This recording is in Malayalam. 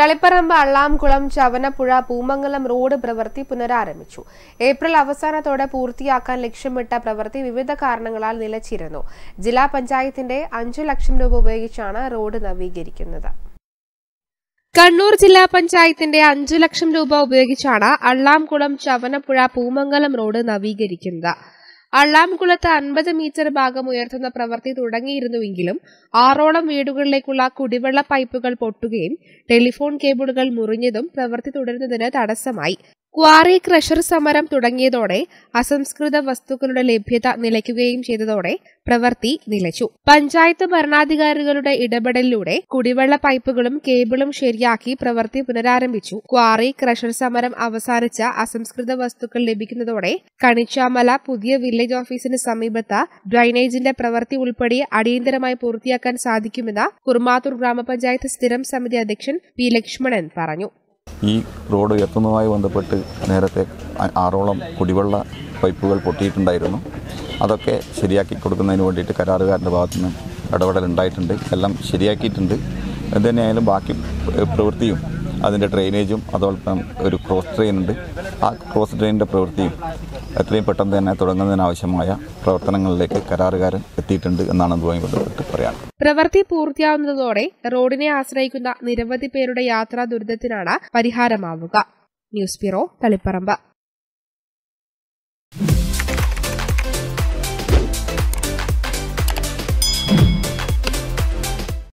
തളിപ്പറമ്പ് അള്ളാംകുളം ചവനപ്പുഴ പൂമംഗലം റോഡ് പ്രവൃത്തി പുനരാരംഭിച്ചു ഏപ്രിൽ അവസാനത്തോടെ പൂർത്തിയാക്കാൻ ലക്ഷ്യമിട്ട പ്രവൃത്തി വിവിധ കാരണങ്ങളാൽ നിലച്ചിരുന്നു ജില്ലാ പഞ്ചായത്തിന്റെ അഞ്ചു ലക്ഷം രൂപ ഉപയോഗിച്ചാണ് റോഡ് നവീകരിക്കുന്നത് കണ്ണൂർ ജില്ലാ പഞ്ചായത്തിന്റെ അഞ്ചു ലക്ഷം രൂപ ഉപയോഗിച്ചാണ് അള്ളാംകുളം ചവനപ്പുഴ പൂമംഗലം റോഡ് നവീകരിക്കുന്നത് അള്ളാംകുളത്ത് അൻപത് മീറ്റർ ഭാഗം ഉയർത്തുന്ന പ്രവൃത്തി തുടങ്ങിയിരുന്നുവെങ്കിലും ആറോളം വീടുകളിലേക്കുള്ള കുടിവെള്ള പൈപ്പുകൾ പൊട്ടുകയും ടെലിഫോൺ കേബിളുകൾ മുറിഞ്ഞതും പ്രവൃത്തി തുടരുന്നതിന് തടസ്സമായി ക്വാറി ക്രഷർ സമരം തുടങ്ങിയതോടെ അസംസ്കൃത വസ്തുക്കളുടെ ലഭ്യത നിലയ്ക്കുകയും ചെയ്തതോടെ പ്രവൃത്തി നിലച്ചു പഞ്ചായത്ത് ഭരണാധികാരികളുടെ ഇടപെടലിലൂടെ കുടിവെള്ള പൈപ്പുകളും കേബിളും ശരിയാക്കി പ്രവൃത്തി പുനരാരംഭിച്ചു ക്വാറി ക്രഷർ സമരം അവസാനിച്ച അസംസ്കൃത വസ്തുക്കൾ ലഭിക്കുന്നതോടെ കണിച്ചാമല പുതിയ വില്ലേജ് ഓഫീസിന് സമീപത്ത് ഡ്രൈനേജിന്റെ പ്രവൃത്തി ഉൾപ്പെടെ അടിയന്തരമായി പൂർത്തിയാക്കാൻ സാധിക്കുമെന്ന് കുർമാത്തൂർ ഗ്രാമപഞ്ചായത്ത് സ്ഥിരം സമിതി അധ്യക്ഷൻ പി ലക്ഷ്മണൻ പറഞ്ഞു ഈ റോഡ് ഉയർത്തുന്നതുമായി ബന്ധപ്പെട്ട് നേരത്തെ ആ- ആറോളം കുടിവെള്ള പൈപ്പുകൾ പൊട്ടിയിട്ടുണ്ടായിരുന്നു അതൊക്കെ ശരിയാക്കി കൊടുക്കുന്നതിന് വേണ്ടിയിട്ട് കരാറുകാരുടെ ഭാഗത്തു നിന്ന് ഇടപെടലുണ്ടായിട്ടുണ്ട് എല്ലാം ശരിയാക്കിയിട്ടുണ്ട് എന്ത് തന്നെയായാലും ബാക്കി പ്ര- പ്രവൃത്തിയും അതിൻ്റെ ഡ്രെയിനേജും അതോടൊപ്പം ഒരു ക്രോസ് ഡ്രെയിൻ ഉണ്ട് ആ ക്രോസ് ഡ്രെയിനിൻ്റെ പ്രവൃത്തിയും എത്രയും പെട്ടെന്ന് തന്നെ തുടങ്ങുന്നതിനാവശ്യമായ പ്രവർത്തനങ്ങളിലേക്ക് കരാറുകാരൻ എത്തിയിട്ടുണ്ട് എന്നാണ് അതുമായി ബന്ധപ്പെട്ട് പറയാൻ പ്രവൃത്തി പൂർത്തിയാവുന്നതോടെ റോഡിനെ ആശ്രയിക്കുന്ന നിരവധി പേരുടെ യാത്രാ ദുരിതത്തിനാണ് പരിഹാരമാവുക ന്യൂസ് ബ്യൂറോ തളിപ്പറമ്പ്